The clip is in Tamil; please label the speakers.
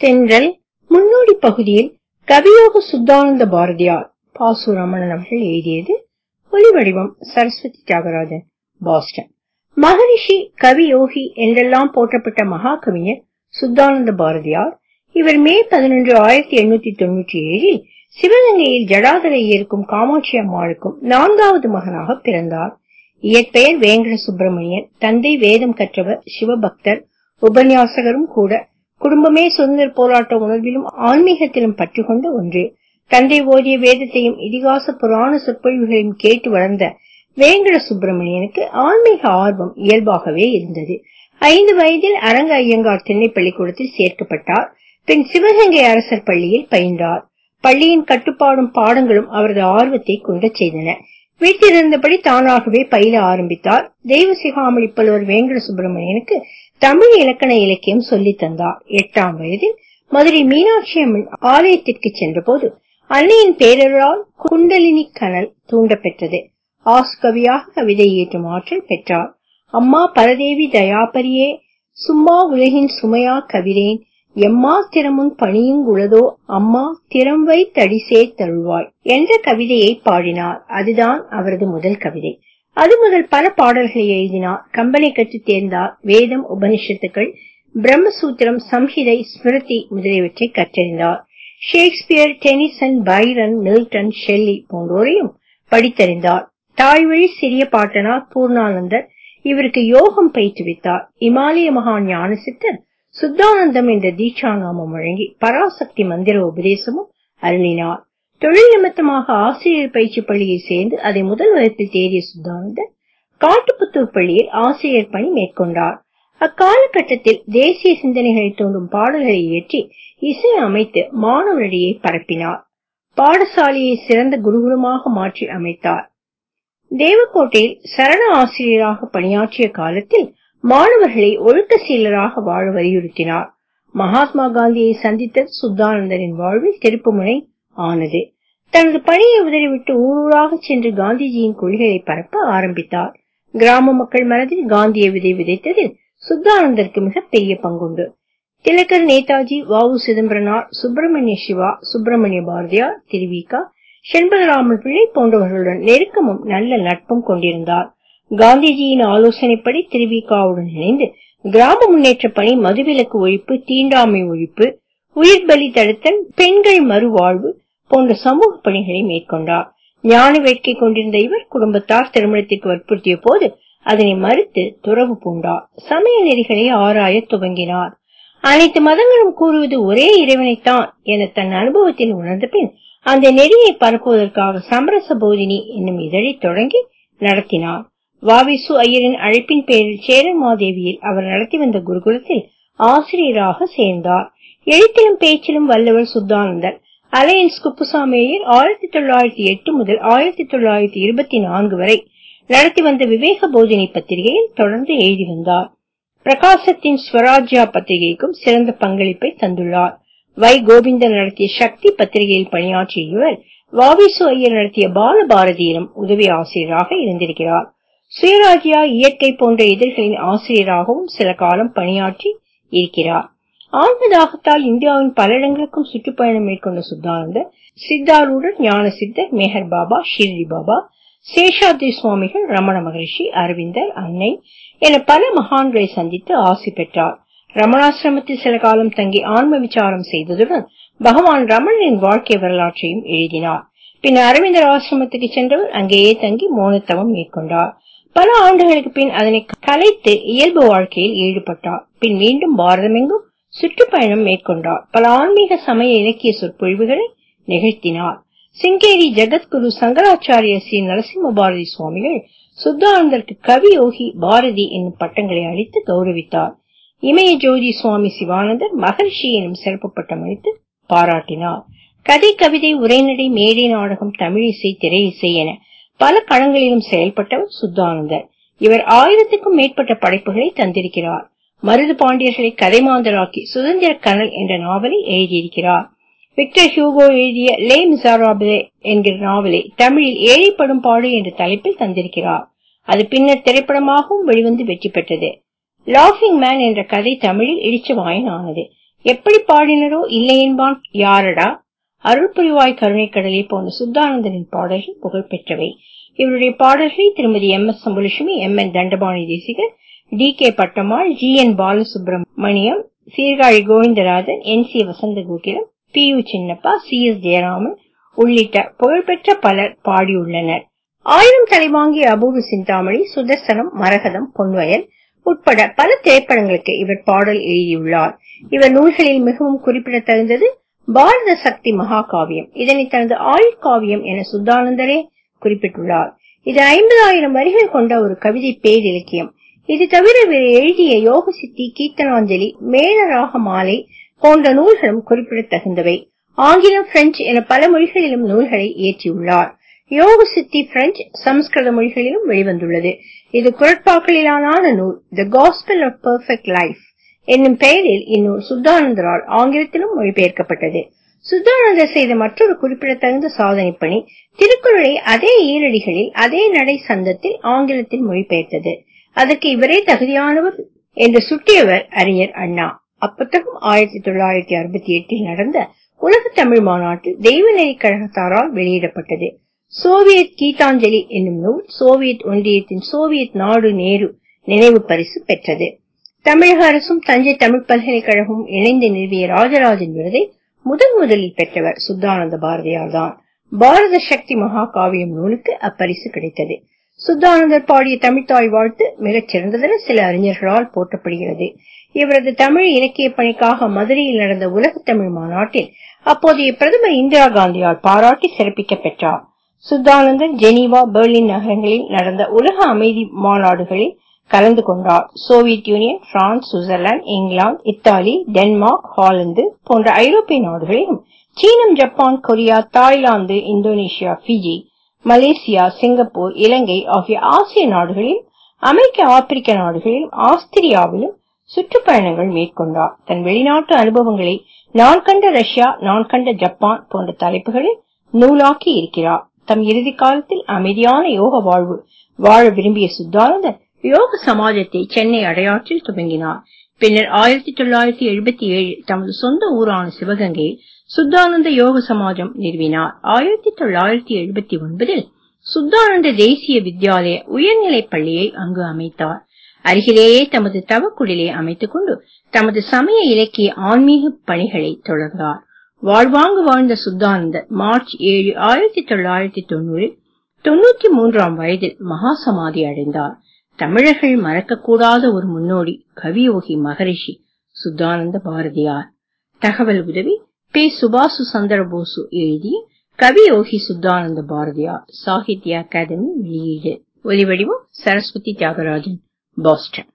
Speaker 1: தென்றல் முன்னோடி பகுதியில் கவியோக சுத்தானந்த பாரதியார் பாசு ரமணன் அவர்கள் எழுதியது ஒலிவடிவம் சரஸ்வதி தியாகராஜன் பாஸ்டன் மகரிஷி கவி யோகி என்றெல்லாம் போற்றப்பட்ட மகாகவிஞர் சுத்தானந்த பாரதியார் இவர் மே பதினொன்று ஆயிரத்தி எண்ணூத்தி தொண்ணூற்றி ஏழில் சிவகங்கையில் ஜடாதரை இருக்கும் காமாட்சி அம்மாளுக்கும் நான்காவது மகனாக பிறந்தார் இயற்பெயர் வேங்கட சுப்பிரமணியன் தந்தை வேதம் கற்றவர் சிவபக்தர் உபன்யாசகரும் கூட குடும்பமே சுதந்திர போராட்ட உணர்விலும் ஆன்மீகத்திலும் பற்றுக்கொண்ட ஒன்று தந்தை ஓதிய வேதத்தையும் இதிகாச புராண சொற்பொழிவுகளையும் கேட்டு வளர்ந்த வேங்கட சுப்பிரமணியனுக்கு ஆன்மீக ஆர்வம் இயல்பாகவே இருந்தது ஐந்து வயதில் அரங்க ஐயங்கார் திண்ணை பள்ளிக்கூடத்தில் சேர்க்கப்பட்டார் பின் சிவகங்கை அரசர் பள்ளியில் பயின்றார் பள்ளியின் கட்டுப்பாடும் பாடங்களும் அவரது ஆர்வத்தை கொண்டச் செய்தன வீட்டிலிருந்தபடி தானாகவே பயில ஆரம்பித்தார் தெய்வ சிகாமணி புலவர் வேங்கட சுப்பிரமணியனுக்கு தமிழ் இலக்கண இலக்கியம் சொல்லித் தந்தார் எட்டாம் வயதில் மதுரை மீனாட்சி அம்மன் ஆலயத்திற்கு சென்றபோது அன்னையின் பேரருளால் குண்டலினி கனல் தூண்டப்பெற்றது ஆஸ்கவியாக கவிதை இயற்றும் ஆற்றல் பெற்றார் அம்மா பரதேவி தயாபரியே சும்மா உலகின் சுமையா கவிரேன் எம்மா திறமுன் பணியுங்குளதோ அம்மா திறம் வைத்தடிசே தருவாய் என்ற கவிதையை பாடினார் அதுதான் அவரது முதல் கவிதை அது முதல் பல பாடல்களை எழுதினார் கம்பனை கற்று தேர்ந்தார் வேதம் உபனிஷத்துக்கள் பிரம்மசூத்திரம் சம்ஹிதை ஸ்மிருதி முதலியவற்றை கற்றறிந்தார் Shakespeare Tennyson Byron Milton Shelley போன்றோரையும் படித்தறிந்தார் தாய்வழி சிறிய பாட்டனார் பூர்ணானந்தர் இவருக்கு யோகம் பயிற்றுவித்தார் இமாலய மகான் ஞானசித்தர் சுத்தானந்தம் என்ற தீட்சா நாமம் வழங்கி பராசக்தி மந்திர உபதேசமும் அருளினார் தொழில் நிமித்தமாக ஆசிரியர் பயிற்சி பள்ளியில் சேர்ந்து அதை முதல் வகுப்பில் தேறிய சுத்தானந்தர் காட்டுப்புத்தூர் பள்ளியில் ஆசிரியர் பணி மேற்கொண்டார் அக்காலகட்டத்தில் தேசிய சிந்தனைகளை தோன்றும் பாடல்களை இயற்றி இசை அமைத்து மாணவரிடையே பரப்பினார் பாடசாலையை சிறந்த குருகுலமாக மாற்றி அமைத்தார் தேவக்கோட்டையில் சரண ஆசிரியராக பணியாற்றிய காலத்தில் மாணவர்களை ஒழுக்க சீலராக வாழ வலியுறுத்தினார் மகாத்மா காந்தியை சந்தித்த சுத்தானந்தரின் வாழ்வில் திருப்புமுனை ஆனது தனது பணியை உதறிவிட்டு ஊரூராக சென்று காந்திஜியின் கொள்கைகளை பரப்ப ஆரம்பித்தார் கிராம மக்கள் மனதில் காந்திய விதை விதைத்ததில் சுத்தானந்தருக்கு மிக பெரிய பங்குண்டு திலகர் நேதாஜி வாவு சிதம்பரனார் சுப்பிரமணிய சிவா சுப்பிரமணிய பாரதியார் திருவிகா செண்பகராமன் பிள்ளை போன்றவர்களுடன் நெருக்கமும் நல்ல நட்பும் கொண்டிருந்தார் காந்திஜியின் ஆலோசனைப்படி திருவிகாவுடன் இணைந்து கிராம முன்னேற்ற பணி மதுவிலக்கு ஒழிப்பு தீண்டாமை ஒழிப்பு உயிர் பலி தடுத்தல் பெண்கள் மறுவாழ்வு போன்ற சமூக பணிகளை மேற்கொண்டார் ஞான வேட்கை கொண்டிருந்த இவர் குடும்பத்தார் திருமணத்திற்கு வற்புறுத்திய போது அதனை மறுத்து துறவு பூண்டார் சமய நெறிகளை ஆராய துவங்கினார் அனைத்து மதங்களும் கூறுவது ஒரே இறைவனைத்தான் என தன் அனுபவத்தில் உணர்ந்த பின் அந்த நெறியை பரப்புவதற்காக சமரச போதினி என்னும் இதழை தொடங்கி நடத்தினார் வாவிசு ஐயரின் அழைப்பின் பேரில் சேரமாதேவியில் அவர் நடத்தி வந்த குருகுலத்தில் ஆசிரியராக சேர்ந்தார் எழுத்திலும் பேச்சிலும் வல்லவர் சுத்தானந்தர் அலையன்ஸ் குப்புசாமி ஐயர் ஆயிரத்தி தொள்ளாயிரத்தி எட்டு முதல் ஆயிரத்தி தொள்ளாயிரத்தி இருபத்தி நான்கு வரை நடத்தி வந்த விவேக போதினி பத்திரிகையில் தொடர்ந்து எழுதி வந்தார் பிரகாசத்தின் ஸ்வராஜ்யா பத்திரிகைக்கும் சிறந்த பங்களிப்பை தந்துள்ளார் வை கோவிந்தன் நடத்திய சக்தி பத்திரிகையில் பணியாற்றிய இவர் வாவிசு ஐயர் நடத்திய பாலபாரதியிலும் உதவி ஆசிரியராக இருந்திருக்கிறார் சுயராஜ்யா இயற்கை போன்ற இதழ்களின் ஆசிரியராகவும் சில காலம் பணியாற்றி இருக்கிறார் ஆன்மதாகத்தால் இந்தியாவின் பல இடங்களுக்கும் சுற்றுப்பயணம் மேற்கொண்ட சுத்தானந்தர் சித்தாரூடர் ஞான சித்தர் மேஹர் பாபா ஷிர்டி பாபா சேஷாத்ரி சுவாமிகள் ரமண மகரிஷி அரவிந்தர் அன்னை என பல மகான்களை சந்தித்து ஆசி பெற்றார் ரமணாசிரமத்தில் சில காலம் தங்கி ஆன்ம விசாரம் செய்ததுடன் பகவான் ரமணனின் வாழ்க்கை வரலாற்றையும் எழுதினார் பின் அரவிந்தர் ஆசிரமத்துக்கு சென்றவர் அங்கேயே தங்கி மோனத்தவம் மேற்கொண்டார் பல ஆண்டுகளுக்கு பின் அதனை கலைத்து இயல்பு வாழ்க்கையில் ஈடுபட்டார் பின் மீண்டும் பாரதமெங்கும் சுற்றுப்பயணம் மேற்கொண்டார் பல ஆன்மீக சமய இலக்கிய சொற்பொழிவுகளை நிகழ்த்தினார் சிங்கேரி ஜெகத்குரு சங்கராச்சாரிய ஸ்ரீ நரசிம்ம பாரதி சுவாமிகள் சுத்தானந்தருக்கு கவி யோகி பாரதி என்னும் பட்டங்களை அளித்து கௌரவித்தார் இமய ஜோதி சுவாமி சிவானந்தர் மகர்ஷி எனும் சிறப்பு பட்டம் அளித்து பாராட்டினார் கதை கவிதை உரைநடை மேடை நாடகம் தமிழிசை திரை இசை என பல களங்களிலும் செயல்பட்டவர் சுத்தானந்தர் இவர் ஆயிரத்துக்கும் மேற்பட்ட படைப்புகளை தந்திருக்கிறார் மருது பாண்டியர்களை கதைமாந்தராக்கி சுதந்திர கனல் என்ற நாவலை எழுதியிருக்கிறார் விக்டர் ஹியூகோ எழுதிய லே மிசாராபிலே என்கிற நாவலை தமிழில் ஏழைப்படும் பாடு என்ற தலைப்பில் தந்திருக்கிறார் அது பின்னர் திரைப்படமாகவும் வெளிவந்து வெற்றி பெற்றது லாஃபிங் மேன் என்ற கதை தமிழில் இடிச்சவாயன் ஆனது எப்படி பாடினரோ இல்லை என்பான் யாரடா அருள் புரிவாய் கருணை கடலே போன்ற சுத்தானந்தனின் பாடல்கள் புகழ்பெற்றவை இவருடைய பாடல்களை திருமதி M S Subbulakshmi M N Dandapani Desikar T K Pattammal G N Balasubramaniam Sirkazhi Govindarajan N C Vasantha Kokilam P U Chinnappa C S Jayaraman உள்ளிட்ட புகழ்பெற்ற பலர் பாடியுள்ளனர் ஆயிரம் தலைவாங்கிய அபூர்வ சிந்தாமணி சுதர்சனம் மரகதம் பொன்வயல் உட்பட பல திரைப்படங்களுக்கு இவர் பாடல் எழுதியுள்ளார் இவர் நூல்களில் மிகவும் குறிப்பிடத்தகுந்தது பாரத சக்தி மகாகாவியம் இதனை தனது ஆயுட்காவியம் என சுத்தானந்தரே குறிப்பிட்டுள்ளார் இது ஐம்பதாயிரம் வரிகள் கொண்ட ஒரு கவிதை பேரிலக்கியம் இது தவிர இவர் எழுதிய யோக சித்தி கீர்த்தனாஞ்சலி மேலராக மாலை போன்ற நூல்களும் குறிப்பிடத்தகுந்தவை ஆங்கிலம் பிரெஞ்சு என பல மொழிகளிலும் நூல்களை இயற்றியுள்ளார் யோக சித்தி பிரெஞ்சு சமஸ்கிருத மொழிகளிலும் வெளிவந்துள்ளது இது குரட்பாக்களிலான நூல் the gospel of perfect life என்னும் பெயரில் இந்நூல் சுத்தானந்தரால் ஆங்கிலத்திலும் மொழிபெயர்க்கப்பட்டது சுத்தானந்தர் செய்த மற்றொரு குறிப்பிடத்தகுந்த சாதனை பணி திருக்குறளை அதே ஈரடிகளில் அதே நடை சந்தத்தில் ஆங்கிலத்தில் மொழிபெயர்த்தது அதற்கு இவரே தகுதியானவர் என்று சுட்டியவர் அறிஞர் அண்ணா அப்புத்தகம் ஆயிரத்தி தொள்ளாயிரத்தி அறுபத்தி எட்டில் நடந்த உலக தமிழ் மாநாட்டில் தெய்வநெறி கழகத்தாரால் வெளியிடப்பட்டது சோவியத் கீதாஞ்சலி என்னும் நூல் சோவியத் ஒன்றியத்தின் சோவியத் நாடு நேரு நினைவு பரிசு பெற்றது தமிழக அரசும் தஞ்சை தமிழ் பல்கலைக்கழகமும் இணைந்து நிறுவிய ராஜராஜன் விருதை முதன் முதலில் பெற்றவர் சுத்தானந்த பாரதியார் தான் பாரத சக்தி மகா காவியம் நூலுக்கு அப்பரிசு கிடைத்தது சுத்தானந்தர் பாடிய தமிழ்த்தாய் வாழ்த்து மிகச் சிறந்ததென சில அறிஞர்களால் போற்றப்படுகிறது இவரது தமிழ் இலக்கிய பணிக்காக மதுரையில் நடந்த உலக தமிழ் மாநாட்டில் அப்போதைய பிரதமர் இந்திரா காந்தியால் பாராட்டி சிறப்பிக்க பெற்றார் சுத்தானந்தர் ஜெனீவா பெர்லின் நகரங்களில் நடந்த உலக அமைதி மாநாடுகளில் கலந்து கொண்டார் Soviet Union France Switzerland England Italy Denmark Holland போன்ற ஐரோப்பிய நாடுகளிலும் சீனம் Japan Korea Thailand Indonesia Fiji Malaysia Singapore Ilangai ஆகிய ஆசிய நாடுகளிலும் அமெரிக்க ஆப்பிரிக்க நாடுகளிலும் ஆஸ்திரியாவிலும் சுற்றுப்பயணங்கள் மேற்கொண்டார் தன் வெளிநாட்டு அனுபவங்களை நான் கண்ட ரஷ்யா நான் கண்ட ஜப்பான் போன்ற தலைப்புகளில் நூலாக்கி இருக்கிறார் தம் இறுதி காலத்தில் அமைதியான யோக வாழ்வு வாழ விரும்பிய சுத்தானந்தர் யோக சமாஜத்தை சென்னை அடையாற்றில் துவங்கினார் பின்னர் ஆயிரத்தி தொள்ளாயிரத்தி எழுபத்தி ஏழில் தமது சொந்த ஊரான சிவகங்கையில் சுத்தானந்த யோக சமாஜம் நிறுவினார் ஆயிரத்தி தொள்ளாயிரத்தி எழுபத்தி ஒன்பதில் சுத்தானந்த தேசிய வித்யாலய உயர்நிலைப் பள்ளியை அங்கு அமைத்தார் அருகிலேயே தமது தவக்குடிலை அமைத்துக் கொண்டு தமது சமய இலக்கிய ஆன்மீக பணிகளை தொடர்ந்தார் வாழ்வாங்கு வாழ்ந்த சுத்தானந்தர் மார்ச் ஏழு ஆயிரத்தி தொள்ளாயிரத்தி தொண்ணூறில் தொன்னூத்தி மூன்றாம் வயதில் மகா சமாதி அடைந்தார் தமிழர்கள் மறக்கக்கூடாத ஒரு முன்னோடி கவியோகி மகரிஷி சுத்தானந்த பாரதியார் தகவல் உதவி பே சுபாசு சந்திரபோசு எழுதிய கவியோகி சுத்தானந்த பாரதியார் சாகித்ய அகாதமி வெளியீடு ஒலிவடிவம் சரஸ்வதி தியாகராஜன் பாஸ்டன்